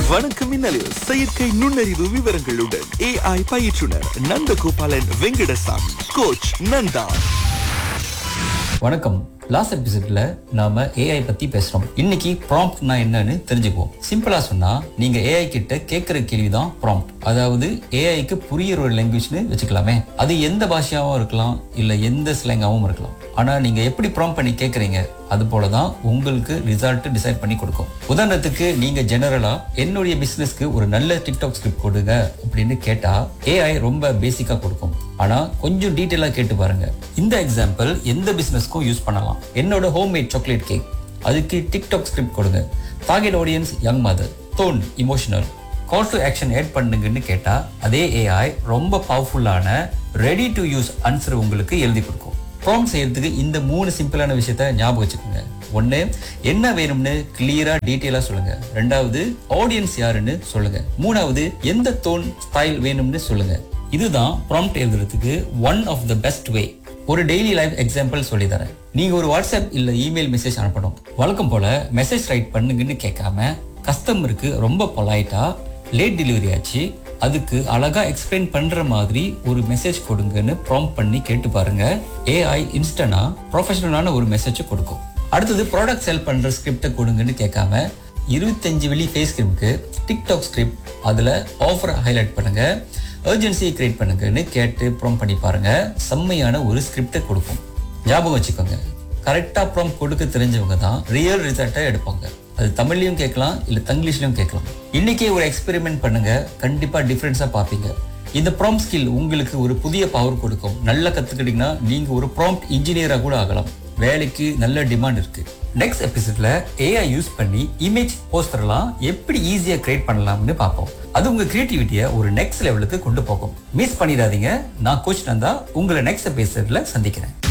வணக்கம் மின்னலில் செயற்கை நுண்ணறிவு விவரங்களுடன் ஏஐ பயிற்றுனர் நந்தகோபாலன் வெங்கடசாமி கோச் நந்தா வணக்கம் லாஸ்ட் எபிசோட்ல நாம ஏஐ பத்தி பேசுறோம் இன்னைக்கு ப்ராம்ப்ட்னா என்னன்னு தெரிஞ்சுக்குவோம் சிம்பிளா சொன்னா நீங்க ஏஐ கிட்ட கேட்கிற கேள்விதான் ப்ராம்ப்ட் அதாவது ஏஐக்கு புரியுற ஒரு லாங்குவேஜ்னு வச்சுக்கலாமே அது எந்த பாஷையாவும் இருக்கலாம் இல்ல எந்த ஸ்லாங்காவும் இருக்கலாம் ஆனா நீங்க எப்படி ப்ராம்ப்ட் பண்ணி கேக்குறீங்க அது போலதான் உங்களுக்கு ரிசல்ட் டிசைட் பண்ணி கொடுக்கும் உதாரணத்துக்கு நீங்க ஜெனரலா என்னுடைய பிசினஸ்க்கு ஒரு நல்ல டிக்டாக் ஸ்கிரிப்ட் கொடுங்க அப்படின்னு கேட்டா ஏஐ ரொம்ப பேசிக்கா கொடுக்கும் ஆனா கொஞ்சம் டீட்டெயிலா கேட்டு பாருங்க இந்த எக்ஸாம்பிள் எந்த பிசினஸ்க்கும் யூஸ் பண்ணலாம் என்னோட ஹோம் மேட் சாக்லேட் கேக் அதுக்கு டிக்டாக் ஸ்கிரிப்ட் கொடுங்க target audience young mother tone emotional call to action ad பண்ணுங்கன்னு கேட்டா அதே ஏஐ ரொம்ப பவர்ஃபுல்லான ரெடி டு யூஸ் ஆன்சர் உங்களுக்கு எழுதி கொடுக்கும் ப்ராம்ப்ட் செய்யறதுக்கு இந்த மூணு சிம்பிளான விஷயத்த ஞாபகம் வச்சுக்கோங்க ஒண்ணு என்ன வேணும்னு கிளியரா டீட்டெயிலா சொல்லுங்க ரெண்டாவது ஆடியன்ஸ் யாருன்னு சொல்லுங்க மூணாவது எந்த டோன் ஸ்டைல் வேணும்னு சொல்லுங்க இதுதான் ப்ராம்ப்ட் எழுதுறதுக்கு one of the best way ஒரு டெய்லி லைஃப் எக்ஸாம்பிள் சொல்லி தரேன் நீங்க ஒரு வாட்ஸ்அப் இல்ல இமெயில் மெசேஜ் அனுப்பணும் வழக்கம் போல மெசேஜ் ரைட் பண்ணுங்கன்னு கேட்காம கஸ்டமருக்கு ரொம்ப பொலைட்டா லேட் டெலிவரி ஆச்சு அதுக்கு அழகா எக்ஸ்பிளைன் பண்ற மாதிரி ஒரு மெசேஜ் கொடுங்கன்னு ப்ராம்ப்ட் பண்ணி கேட்டு பாருங்க ஏஐ இன்ஸ்டன்டா ப்ரொஃபஷனலான ஒரு மெசேஜ் கொடுக்கும் அடுத்தது ப்ராடக்ட் செல் பண்ற ஸ்கிரிப்டை கொடுங்கன்னு கேட்காம இருபத்தஞ்சு வெளி ஃபேஸ் ஸ்கிரிப்ட்க்கு டிக்டாக் ஸ்கிரிப்ட் அதுல ஆஃபர் ஹைலைட் பண்ணுங்க அர்ஜென்சியை கிரியேட் பண்ணுங்கன்னு கேட்டு ப்ராம் பண்ணி பாருங்க செம்மையான ஒரு ஸ்கிரிப்டை கொடுக்கும் ஞாபகம் வச்சுக்கோங்க கரெக்டா ப்ராம் கொடுக்க தெரிஞ்சவங்க தான் ரியல் ரிசல்ட்டை எடுப்பாங்க அது தமிழ்லயும் கேட்கலாம் இல்ல தங்கிலீஷ்லயும் கேட்கலாம் இன்னைக்கே ஒரு எக்ஸ்பெரிமெண்ட் பண்ணுங்க கண்டிப்பா டிஃபரன்ஸா பார்ப்பீங்க இந்த ப்ராம் ஸ்கில் உங்களுக்கு ஒரு புதிய பவர் கொடுக்கும் நல்லா கத்துக்கிட்டீங்கன்னா நீங்க ஒரு ப்ராம்ப்ட் இன்ஜினியரா கூட ஆகலாம் வேலைக்கு நல்ல டிமாண்ட் இருக்கு நெக்ஸ்ட் எபிசோட்ல ஏஐ யூஸ் பண்ணி இமேஜ் போஸ்டர்லாம் எப்படி ஈஸியா கிரியேட் பண்ணலாம்னு பார்ப்போம் அது உங்க கிரியேட்டிவிட்டியை ஒரு நெக்ஸ்ட் லெவலுக்கு கொண்டு போகும் மிஸ் பண்ணிடாதீங்க நான் கோச் நந்தா உங்களை நெக்ஸ்ட் எபிசோட்ல சந்திக்கிறேன்